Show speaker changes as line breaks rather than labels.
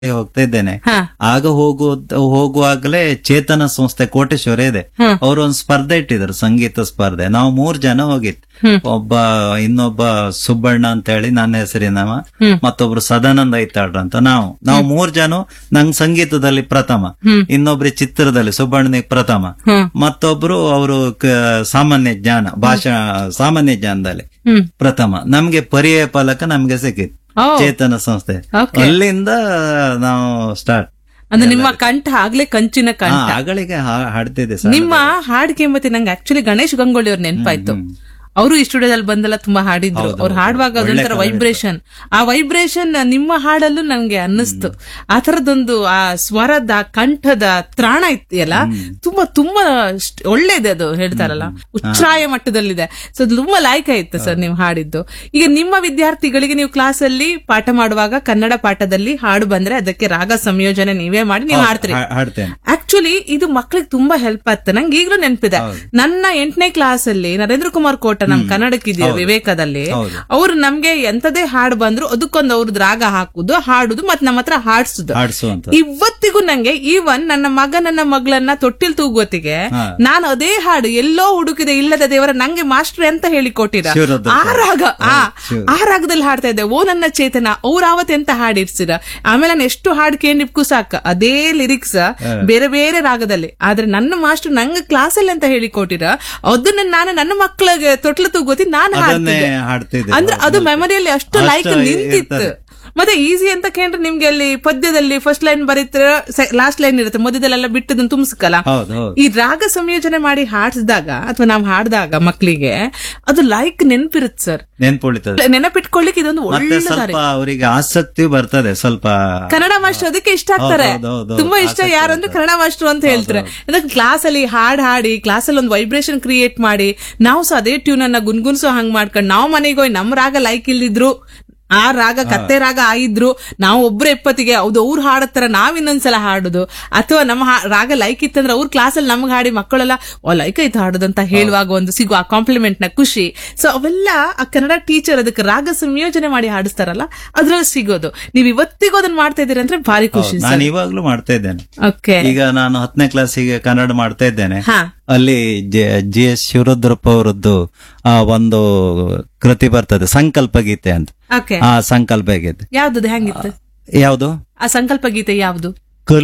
ಹೋಗ್ತಾ ಇದ್ದೇನೆ
ಹಾ.
ಆಗ ಹೋಗುವ ಹೋಗುವಾಗಲೇ ಚೇತನ ಸಂಸ್ಥೆ ಕೋಟೇಶ್ವರ ಇದೆ
ಹ್ಮ್.
ಅವರು ಒಂದು ಸ್ಪರ್ಧೆ ಇಟ್ಟಿದ್ರು ಸಂಗೀತ ಸ್ಪರ್ಧೆ ನಾವು ಮೂರ್ ಜನ ಹೋಗಿತ್ತು
ಹ್ಮ್.
ಒಬ್ಬ ಇನ್ನೊಬ್ಬ ಸುಬ್ಬಣ್ಣ ಅಂತ ಹೇಳಿ ನನ್ನ ಹೆಸರಿನವ
ಹ್ಮ್.
ಮತ್ತೊಬ್ರು ಸದಾನಂದ ಐತಾಳ್ರ ಅಂತ ನಾವು ನಾವು ಮೂರ್ ಜನ ನಂಗ್ ಸಂಗೀತದಲ್ಲಿ ಪ್ರಥಮ
ಹ್ಮ್.
ಇನ್ನೊಬ್ರು ಚಿತ್ರದಲ್ಲಿ ಸುಬ್ಬಣ್ಣನಿಗೆ ಪ್ರಥಮ
ಹ್ಮ್
ಮತ್ತೊಬ್ರು ಅವರು ಸಾಮಾನ್ಯ ಜ್ಞಾನ ಭಾಷಾ ಸಾಮಾನ್ಯ ಜ್ಞಾನದಲ್ಲಿ
ಹ್ಮ್
ಪ್ರಥಮ ನಮ್ಗೆ ಪರ್ಯಾಯ ಫಲಕ ನಮ್ಗೆ ಸಿಕ್ಕಿತ್ತು
ಓ
ಚೇತನ ಸಂಸ್ಥೆ
Okay.
ಅಲ್ಲಿಂದ ನಾವು ಸ್ಟಾರ್ಟ್
ಅಂದ್ರೆ ನಿಮ್ಮ ಕಂಠ ಆಗ್ಲೇ ಕಂಚಿನ ಕಂಠ
ಆಗಳಿಗೆ ಹಾ- ಹಾಡ್ತಿದ್ದೆ ಸರ್
ನಿಮ್ಮ ಹಾಡಿಗೆ ಮತ್ತೆ ನಂಗೆ ಆಕ್ಚುಲಿ ಗಣೇಶ್ ಗಂಗೋಳಿ ಅವ್ರ ನೆನಪಾಯ್ತು ಅವರು ಈ ಸ್ಟುಡಿಯೋದಲ್ಲಿ ಬಂದೆಲ್ಲ ತುಂಬಾ ಹಾಡಿದ್ರು ಅವ್ರು ಹಾಡುವಾಗ ಅದೊಂಥರ ವೈಬ್ರೇಷನ್ ಆ ವೈಬ್ರೇಷನ್ ನಿಮ್ಮ ಹಾಡಲ್ಲೂ ನಂಗೆ ಅನ್ನಿಸ್ತು ಆ ತರದೊಂದು ಆ ಸ್ವರದ ಆ ಕಂಠದ ತ್ರಾಣ ಇದೆಯಲ್ಲ ತುಂಬಾ ತುಂಬಾ ಸ್ಟ್- ಒಳ್ಳೇದೆ ಅದು ಹೇಳ್ತಾರಲ್ಲ ಉಚ್ಛ್ರಾಯ ಮಟ್ಟದಲ್ಲಿದೆ ಸೊ ತುಂಬಾ ಲಾಯ್ಕ ಇತ್ತು ಸರ್ ನೀವು ಹಾಡಿದ್ದು ಈಗ ನಿಮ್ಮ ವಿದ್ಯಾರ್ಥಿಗಳಿಗೆ ನೀವು ಕ್ಲಾಸ್ ಅಲ್ಲಿ ಪಾಠ ಮಾಡುವಾಗ ಕನ್ನಡ ಪಾಠದಲ್ಲಿ ಹಾಡು ಬಂದ್ರೆ ಅದಕ್ಕೆ ರಾಗ ಸಂಯೋಜನೆ ನೀವೇ ಮಾಡಿ ನೀವು ಹಾಡ್ತೀರಿ
ಹಾ- ಹಾಡ್ತೇನೆ
ಆಕ್ಚುಲಿ ಇದು ಮಕ್ಳಿಗೆ ತುಂಬಾ ಹೆಲ್ಪ್ ಆಗ್ತದೆ ನಂಗೆ ಈಗಲೂ ನೆನಪಿದೆ ನನ್ನ ಎಂಟನೇ ಕ್ಲಾಸ್ ಅಲ್ಲಿ ನರೇಂದ್ರ ಕುಮಾರ್ ಕೋಟ ನಮ್ ಕನ್ನಡಕ್ಕಿದೆಯಾ ವಿವೇಕದಲ್ಲಿ
ಹೌದು.
ಅವ್ರು ನಮ್ಗೆ ಎಂತದೇ ಹಾಡು ಬಂದ್ರು ಅದಕ್ಕೊಂದು ಅವ್ರದ್ದು ರಾಗ ಹಾಕುದು ಹಾಡುದು ಮತ್ ನಮ್ಮ ಹತ್ರ ಹಾಡ್ಸುದು
ಹಾಡ್ಸುವಂತ
ಇವತ್ತಿಗೂ ನಂಗೆ ಈವನ್ ನನ್ನ ಮಗ ನನ್ನ ಮಗಳನ್ನ ತೊಟ್ಟಿಲ್ ತೂಗೋತಿಗೆ
ಹಾ.
ನಾನು ಅದೇ ಹಾಡು ಎಲ್ಲೋ ಹುಡುಕಿದೆ ಇಲ್ಲದ ದೇವರ ನಂಗೆ ಮಾಸ್ಟರ್ ಅಂತ ಹೇಳಿ ಕೊಟ್ಟಿರ
ಶಿವರುದ್ರ
ಆ ರಾಗ ಆ
ಶಿವ.
ಆ ರಾಗದಲ್ಲಿ ಹಾಡ್ತಾ ಇದ್ದೆ ಓ ನನ್ನ ಚೇತನ ಅವ್ರ ಆವತ್ತು ಎಂತ ಹಾಡಿರ್ಸಿರ ಆಮೇಲೆ ನಾನು ಎಷ್ಟು ಹಾಡು ಕೇಳಿಪ್ಕು ಸಾಕ ಅದೇ ಲಿರಿಕ್ಸ್ ಬೇರೆ ಬೇರೆ ರಾಗದಲ್ಲಿ ಆದ್ರೆ ನನ್ನ ಮಾಸ್ಟರ್ ನಂಗೆ ಕ್ಲಾಸಲ್ಲಿ ಅಂತ ಹೇಳಿ ಕೊಟ್ಟಿರ ಅದನ್ನ ನಾನು ನನ್ನ ಮಕ್ಕಳಿಗೆ ತೊಟ್ಲು ತೂಗೋತಿ ನಾನು
ಅದನ್ನೇ
ಹಾಡ್ತಿದ್ದೆ
ಹಾಡ್ತಿದ್ದೆ
ಅಂದ್ರೆ ಅದು ಮೆಮೊರಿಯಲ್ಲಿ ಅಷ್ಟು
ಅಷ್ಟು
ಲೈಕ್ ನಿಂತಿತ್ತು
ಇರ್ತದೆ.
ಮತ್ತೆ ಈಸಿ ಅಂತ ಕೇಂದ್ರ ನಿಮ್ಗೆ ಅಲ್ಲಿ ಪದ್ಯದಲ್ಲಿ ಫಸ್ಟ್ ಲೈನ್ ಬರೀತೀರ ಲಾಸ್ಟ್ ಲೈನ್ ಇರುತ್ತೆ ಮಧ್ಯದಲ್ಲೆಲ್ಲ ಬಿಟ್ಟದನ್ನ ತುಂಬಿಸ್ಕಲ್ಲ
ಹೌದು ಹೌದು
ಈ ರಾಗ ಸಂಯೋಜನೆ ಮಾಡಿ ಹಾಡಿಸಿದಾಗ ಅಥವಾ ನಾವು ಹಾಡಿದಾಗ ಮಕ್ಕಳಿಗೆ ಅದು ಲೈಕ್ ನೆನಪಿರುತ್ತೆ ಸರ್
ನೆನ್ಪುಳಿತದೆ
ನೆನಪಿಟ್ಕೊಳ್ಳಿಕ್ಕೆ ಇದೊಂದು
ಮತ್ತೆ
ಒಳ್ಳೆ
ಸ್ವಲ್ಪ
ದಾರಿ
ಅವರಿಗೆ ಆಸಕ್ತಿ ಬರ್ತದೆ ಸ್ವಲ್ಪ
ಕನ್ನಡ ಮಾಸ್ಟರ್ ಅದಕ್ಕೆ ಇಷ್ಟ ಆಗ್ತಾರೆ
ಹೌದು, ಹೌದು, ಹೌದು.
ತುಂಬಾ ಇಷ್ಟ
ಆಸಕ್ತಿ
ಯಾರು ಅಂದ್ರೆ ಕನ್ನಡ ಮಾಸ್ಟರ್ ಅಂತ ಹೇಳ್ತಾರೆ ಅದಕ್ಕೆ ಕ್ಲಾಸ್ ಅಲ್ಲಿ ಹಾಡ್ ಹಾಡಿ ಕ್ಲಾಸ್ ಅಲ್ಲಿ ಒಂದು ವೈಬ್ರೇಷನ್ ಕ್ರಿಯೇಟ್ ಮಾಡಿ ನಾವು ಸಹ ಅದೇ ಟ್ಯೂನ್ ಅನ್ನ ಗುನ್ಗುನ್ಸೋ ಹಂಗ್ ಮಾಡ್ಕೊಂಡು ನಾವು ಮನೆಗೆ ಹೋಗಿ ನಮ್ ರಾಗ ಲೈಕ್ ಇಲ್ದಿದ್ರು ಆ ರಾಗ ಕತ್ತೆ ರಾಗ ಆಯಿದ್ರು ನಾವು ಒಬ್ರು ಎಪ್ಪತ್ತಿಗೆ ಹೌದು ಅವ್ರು ಹಾಡತ್ತರ ನಾವ್ ಇನ್ನೊಂದ್ಸಲ ಹಾಡುದು ಅಥವಾ ನಮ್ಮ ಹಾ- ರಾಗ ಲೈಕ್ ಇತ್ತಂದ್ರೆ ಅವ್ರ ಕ್ಲಾಸಲ್ಲಿ ನಮ್ಗೆ ಹಾಡಿ ಮಕ್ಕಳೆಲ್ಲ ಓ ಲೈಕ್ ಆಯ್ತು ಹಾಡುದು ಅಂತ ಹೇಳುವಾಗ ಒಂದು ಸಿಗುವ ಆ ಕಾಂಪ್ಲಿಮೆಂಟ್ ನ ಖುಷಿ ಸೊ ಅವೆಲ್ಲ ಆ ಕನ್ನಡ ಟೀಚರ್ ಅದಕ್ಕೆ ರಾಗ ಸಂಯೋಜನೆ ಮಾಡಿ ಹಾಡಿಸ್ತಾರಲ್ಲ ಅದ್ರಲ್ಲಿ ಸಿಗೋದು ನೀವ್ ಇವತ್ತಿಗೂ ಅದನ್ನ ಮಾಡ್ತಾ ಇದೀರಿ ಅಂದ್ರೆ ಭಾರಿ ಖುಷಿ
ನಾನು ಇವಾಗ್ಲೂ ಮಾಡ್ತಾ ಇದ್ದೇನೆ
ಓಕೆ
ಈಗ ನಾನು ಹತ್ತನೇ ಕ್ಲಾಸಿಗೆ ಕನ್ನಡ ಮಾಡ್ತಾ ಇದ್ದೇನೆ
ಹಾ
ಅಲ್ಲಿ ಜಿ ಎಸ್ ಶಿವರುದ್ರಪ್ಪ ಅವರದ್ದು ಆ ಒಂದು ಕೃತಿ ಬರ್ತದೆ ಸಂಕಲ್ಪ ಗೀತೆ ಅಂತ
ಓಕೆ
ಆ ಸಂಕಲ್ಪ ಗೀತೆ
ಯಾವ್ದು ಹೆಂಗಿತ್ತು
ಯಾವುದು
ಆ ಸಂಕಲ್ಪ ಗೀತೆ ಯಾವ್ದು